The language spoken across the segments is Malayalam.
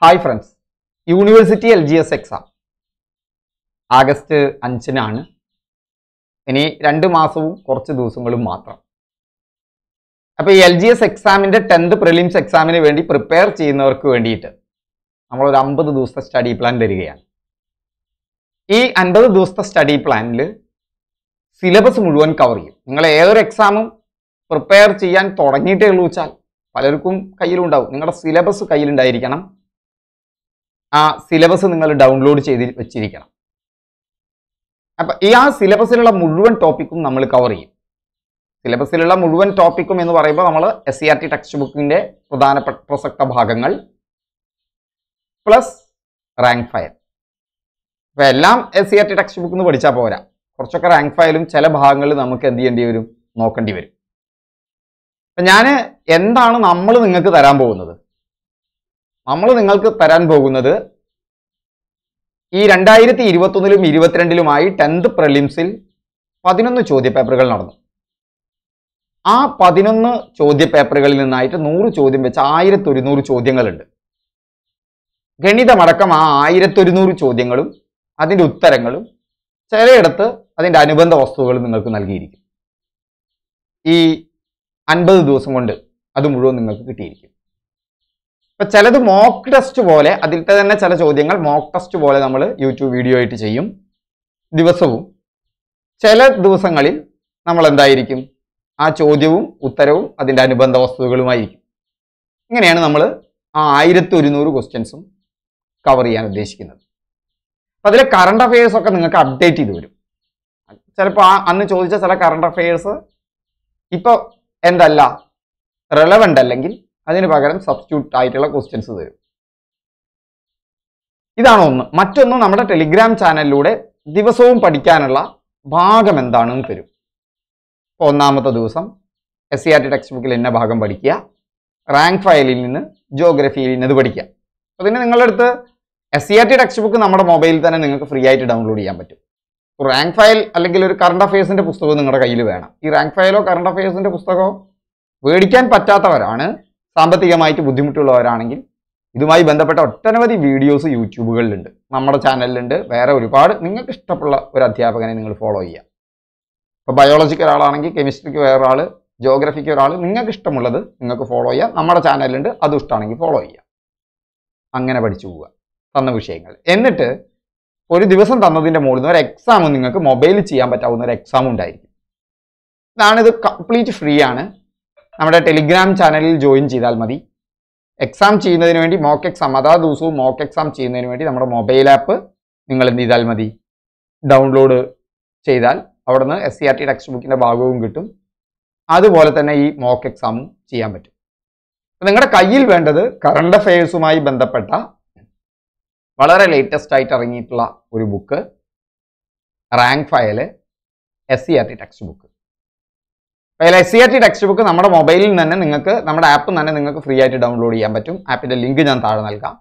hi friends university L G S exam August അഞ്ചിനാണ് ഇനി രണ്ട് മാസവും കുറച്ച് ദിവസങ്ങളും മാത്രം അപ്പോൾ ഈ എൽ ജി എസ് എക്സാമിൻ്റെ ടെൻത്ത് പ്രിലിംസ് എക്സാമിന് വേണ്ടി പ്രിപ്പയർ ചെയ്യുന്നവർക്ക് വേണ്ടിയിട്ട് നമ്മളൊരു അമ്പത് ദിവസത്തെ സ്റ്റഡി പ്ലാൻ തരികയാണ് ഈ അൻപത് ദിവസത്തെ സ്റ്റഡി പ്ലാനിൽ സിലബസ് മുഴുവൻ കവർ ചെയ്യും നിങ്ങൾ ഏതൊരു എക്സാമും പ്രിപ്പയർ ചെയ്യാൻ തുടങ്ങിയിട്ടേ ഉള്ളൂ വെച്ചാൽ പലർക്കും കയ്യിലുണ്ടാവും നിങ്ങളുടെ സിലബസ് കയ്യിലുണ്ടായിരിക്കണം ആ സിലബസ് നിങ്ങൾ ഡൗൺലോഡ് ചെയ്ത് വെച്ചിരിക്കണം അപ്പം ഈ ആ സിലബസിലുള്ള മുഴുവൻ ടോപ്പിക്കും നമ്മൾ കവർ ചെയ്യും സിലബസിലുള്ള മുഴുവൻ ടോപ്പിക്കും എന്ന് പറയുമ്പോൾ നമ്മൾ S C R T text ബുക്കിൻ്റെ പ്രധാനപ്പെട്ട പ്രസക്ത ഭാഗങ്ങൾ പ്ലസ് റാങ്ക് ഫയൽ അപ്പോൾ എല്ലാം S C R T text ബുക്കിൽ നിന്ന് പഠിച്ചാൽ പോരാ കുറച്ചൊക്കെ റാങ്ക് ഫയലും ചില ഭാഗങ്ങളിൽ നമുക്ക് എന്ത് ചെയ്യേണ്ടി വരും നോക്കേണ്ടി വരും അപ്പം ഞാൻ എന്താണ് നമ്മൾ നിങ്ങൾക്ക് തരാൻ പോകുന്നത് നമ്മൾ നിങ്ങൾക്ക് തരാൻ പോകുന്നത് ഈ രണ്ടായിരത്തി ഇരുപത്തൊന്നിലും ഇരുപത്തിരണ്ടിലുമായി ടെൻത്ത് പ്രിലിംസിൽ പതിനൊന്ന് ചോദ്യപേപ്പറുകൾ നടന്നു ആ പതിനൊന്ന് ചോദ്യപേപ്പറുകളിൽ നിന്നായിട്ട് നൂറ് ചോദ്യം വെച്ച് ആയിരത്തി ഒരുന്നൂറ് ചോദ്യങ്ങളുണ്ട് ഗണിതമടക്കം ആ ആയിരത്തി ഒരുന്നൂറ് ചോദ്യങ്ങളും അതിൻ്റെ ഉത്തരങ്ങളും ചിലയിടത്ത് അതിൻ്റെ അനുബന്ധ വസ്തുക്കളും നിങ്ങൾക്ക് നൽകിയിരിക്കും ഈ അൻപത് ദിവസം കൊണ്ട് അത് മുഴുവൻ നിങ്ങൾക്ക് കിട്ടിയിരിക്കും ഇപ്പൊ ചിലത് മോക്ക് ടെസ്റ്റ് പോലെ അതിലത്തെ തന്നെ ചില ചോദ്യങ്ങൾ മോക്ക് ടെസ്റ്റ് പോലെ നമ്മൾ യൂട്യൂബ് വീഡിയോ ആയിട്ട് ചെയ്യും ദിവസവും ചില ദിവസങ്ങളിൽ നമ്മൾ എന്തായിരിക്കും ആ ചോദ്യവും ഉത്തരവും അതിൻ്റെ അനുബന്ധ വസ്തുതകളുമായിരിക്കും ഇങ്ങനെയാണ് നമ്മൾ ആ ആയിരത്തി ഒരുന്നൂറ് ക്വസ്റ്റ്യൻസും കവർ ചെയ്യാൻ ഉദ്ദേശിക്കുന്നത് അപ്പം അതിലെ കറണ്ട് അഫയേഴ്സ് ഒക്കെ നിങ്ങൾക്ക് അപ്ഡേറ്റ് ചെയ്ത് വരും ചിലപ്പോൾ ആ അന്ന് ചോദിച്ച ചില കറണ്ട് അഫയേഴ്സ് ഇപ്പോൾ എന്തല്ല റെലവൻ്റ് അല്ലെങ്കിൽ അതിന് പകരം സബ്സ്റ്റിറ്റ്യൂട്ട് ആയിട്ടുള്ള ക്വസ്റ്റ്യൻസ് തരും ഇതാണ് ഒന്ന് മറ്റൊന്ന് നമ്മുടെ ടെലിഗ്രാം ചാനലിലൂടെ ദിവസവും പഠിക്കാനുള്ള ഭാഗം എന്താണെന്ന് തരും ഇപ്പോൾ ഒന്നാമത്തെ ദിവസം S C R T text ബുക്കിൽ ഇന്ന ഭാഗം പഠിക്കുക റാങ്ക് ഫയലിൽ നിന്ന് ജോഗ്രഫിയിൽ നിന്ന് ഇത് പഠിക്കുക അപ്പോൾ പിന്നെ നിങ്ങളുടെ അടുത്ത് S C R T text book നമ്മുടെ മൊബൈലിൽ തന്നെ നിങ്ങൾക്ക് ഫ്രീ ആയിട്ട് ഡൗൺലോഡ് ചെയ്യാൻ പറ്റും റാങ്ക് ഫയൽ അല്ലെങ്കിൽ ഒരു കറണ്ട് അഫയേഴ്സിൻ്റെ പുസ്തകം നിങ്ങളുടെ കയ്യിൽ വേണം ഈ റാങ്ക് ഫയലോ കറണ്ട് അഫയേഴ്സിൻ്റെ പുസ്തകമോ മേടിക്കാൻ പറ്റാത്തവരാണ് സാമ്പത്തികമായിട്ട് ബുദ്ധിമുട്ടുള്ളവരാണെങ്കിൽ ഇതുമായി ബന്ധപ്പെട്ട ഒട്ടനവധി വീഡിയോസ് യൂട്യൂബുകളിലുണ്ട് നമ്മുടെ ചാനലിലുണ്ട് വേറെ ഒരുപാട് നിങ്ങൾക്ക് ഇഷ്ടമുള്ള ഒരു അധ്യാപകനെ നിങ്ങൾ ഫോളോ ചെയ്യുക ഇപ്പോൾ ബയോളജിക്ക് ഒരാളാണെങ്കിൽ കെമിസ്ട്രിക്ക് വേറെ ആൾ ജോഗ്രഫിക്ക് ഒരാൾ നിങ്ങൾക്ക് ഇഷ്ടമുള്ളത് നിങ്ങൾക്ക് ഫോളോ ചെയ്യാം നമ്മുടെ ചാനലിലുണ്ട് അതും ഇഷ്ടമാണെങ്കിൽ ഫോളോ ചെയ്യുക അങ്ങനെ പഠിച്ചു പോവുക തന്ന വിഷയങ്ങൾ എന്നിട്ട് ഒരു ദിവസം തന്നതിൻ്റെ മുകളിൽ നിന്ന് ഒരു എക്സാം നിങ്ങൾക്ക് മൊബൈലിൽ ചെയ്യാൻ പറ്റാവുന്ന ഒരു എക്സാം ഉണ്ടായിരിക്കും ഇതാണിത് കംപ്ലീറ്റ് ഫ്രീ ആണ് നമ്മുടെ ടെലിഗ്രാം ചാനലിൽ ജോയിൻ ചെയ്താൽ മതി എക്സാം ചെയ്യുന്നതിന് വേണ്ടി മോക്ക് എക്സാം അതാ ദിവസവും മോക്ക് എക്സാം ചെയ്യുന്നതിന് വേണ്ടി നമ്മുടെ മൊബൈൽ ആപ്പ് നിങ്ങൾ എന്ത് ചെയ്താൽ മതി ഡൗൺലോഡ് ചെയ്താൽ അവിടെ നിന്ന് S C R T text ബുക്കിൻ്റെ ഭാഗവും കിട്ടും അതുപോലെ തന്നെ ഈ മോക്ക് എക്സാമും ചെയ്യാൻ പറ്റും നിങ്ങളുടെ കയ്യിൽ വേണ്ടത് കറണ്ട് അഫയേഴ്സുമായി ബന്ധപ്പെട്ട വളരെ ലേറ്റസ്റ്റ് ആയിട്ട് ഇറങ്ങിയിട്ടുള്ള ഒരു book rank file S C R T text book അതിൽ S C R T text book നമ്മുടെ മൊബൈലിൽ തന്നെ നിങ്ങൾക്ക് നമ്മുടെ ആപ്പിൽ തന്നെ നിങ്ങൾക്ക് ഫ്രീ ആയിട്ട് ഡൗൺലോഡ് ചെയ്യാൻ പറ്റും ആപ്പിന്റെ ലിങ്ക് ഞാൻ താഴെ നൽകാം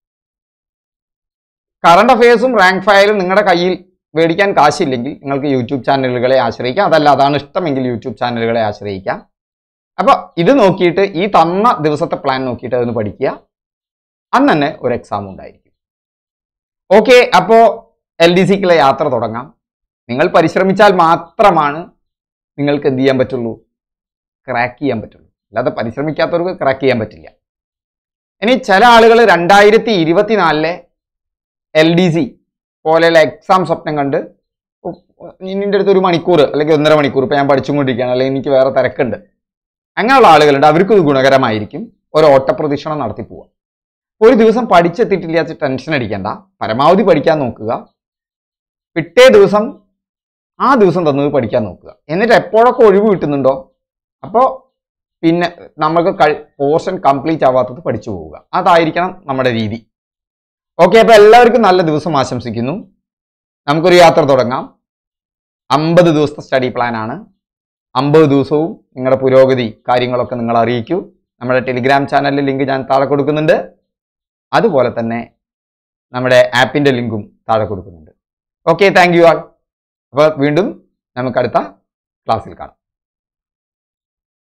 കറണ്ട് അഫയേഴ്സും റാങ്ക് ഫയലും നിങ്ങളുടെ കയ്യിൽ മേടിക്കാൻ കാശില്ലെങ്കിൽ നിങ്ങൾക്ക് യൂട്യൂബ് ചാനലുകളെ ആശ്രയിക്കാം അതല്ല അതാണ് ഇഷ്ടമെങ്കിൽ യൂട്യൂബ് ചാനലുകളെ ആശ്രയിക്കാം അപ്പോൾ ഇത് നോക്കിയിട്ട് ഈ തന്ന ദിവസത്തെ പ്ലാൻ നോക്കിയിട്ട് അതൊന്ന് പഠിക്കുക അന്ന് തന്നെ ഒരു എക്സാം ഉണ്ടായിരിക്കും ഓക്കെ അപ്പോൾ എൽ ഡി സിക്കുള്ള യാത്ര തുടങ്ങാം നിങ്ങൾ പരിശ്രമിച്ചാൽ മാത്രമാണ് നിങ്ങൾക്ക് എന്ത് ചെയ്യാൻ പറ്റുള്ളൂ ക്രാക്ക് ചെയ്യാൻ പറ്റുള്ളൂ അല്ലാതെ പരിശ്രമിക്കാത്തവർക്ക് ക്രാക്ക് ചെയ്യാൻ പറ്റില്ല ഇനി ചില ആളുകൾ രണ്ടായിരത്തി ഇരുപത്തിനാലിലെ എൽ ഡി സി പോലെയുള്ള എക്സാം സ്വപ്നം കണ്ട് നിൻ്റെ അടുത്ത് ഒരു മണിക്കൂർ അല്ലെങ്കിൽ ഒന്നര മണിക്കൂർ ഇപ്പോൾ ഞാൻ പഠിച്ചുകൊണ്ടിരിക്കുകയാണ് അല്ലെങ്കിൽ എനിക്ക് വേറെ തിരക്കുണ്ട് അങ്ങനെയുള്ള ആളുകളുണ്ട് അവർക്കും ഇത് ഗുണകരമായിരിക്കും ഒരു ഓട്ടപ്രദക്ഷിണം നടത്തി പോവുക ഒരു ദിവസം പഠിച്ചെത്തിയിട്ടില്ല ടെൻഷൻ അടിക്കേണ്ട പരമാവധി പഠിക്കാൻ നോക്കുക പിറ്റേ ദിവസം ആ ദിവസം തന്നത് പഠിക്കാൻ നോക്കുക എന്നിട്ട് എപ്പോഴൊക്കെ ഒഴിവ് കിട്ടുന്നുണ്ടോ അപ്പോൾ പിന്നെ നമുക്ക് പോർഷൻ കംപ്ലീറ്റ് ആവാത്തത് പഠിച്ചു പോവുക അതായിരിക്കണം നമ്മുടെ രീതി ഓക്കെ അപ്പോൾ എല്ലാവർക്കും നല്ല ദിവസം ആശംസിക്കുന്നു നമുക്കൊരു യാത്ര തുടങ്ങാം അമ്പത് ദിവസത്തെ സ്റ്റഡി പ്ലാനാണ് അമ്പത് ദിവസവും നിങ്ങളുടെ പുരോഗതി കാര്യങ്ങളൊക്കെ നിങ്ങൾ അറിയിക്കൂ നമ്മുടെ ടെലിഗ്രാം ചാനലിൽ ലിങ്ക് ഞാൻ താഴെ കൊടുക്കുന്നുണ്ട് അതുപോലെ തന്നെ നമ്മുടെ ആപ്പിൻ്റെ ലിങ്കും താഴെ കൊടുക്കുന്നുണ്ട് ഓക്കെ താങ്ക് യു ആൾ അപ്പോൾ വീണ്ടും നമുക്ക് അടുത്ത ക്ലാസ്സിൽ കാണാം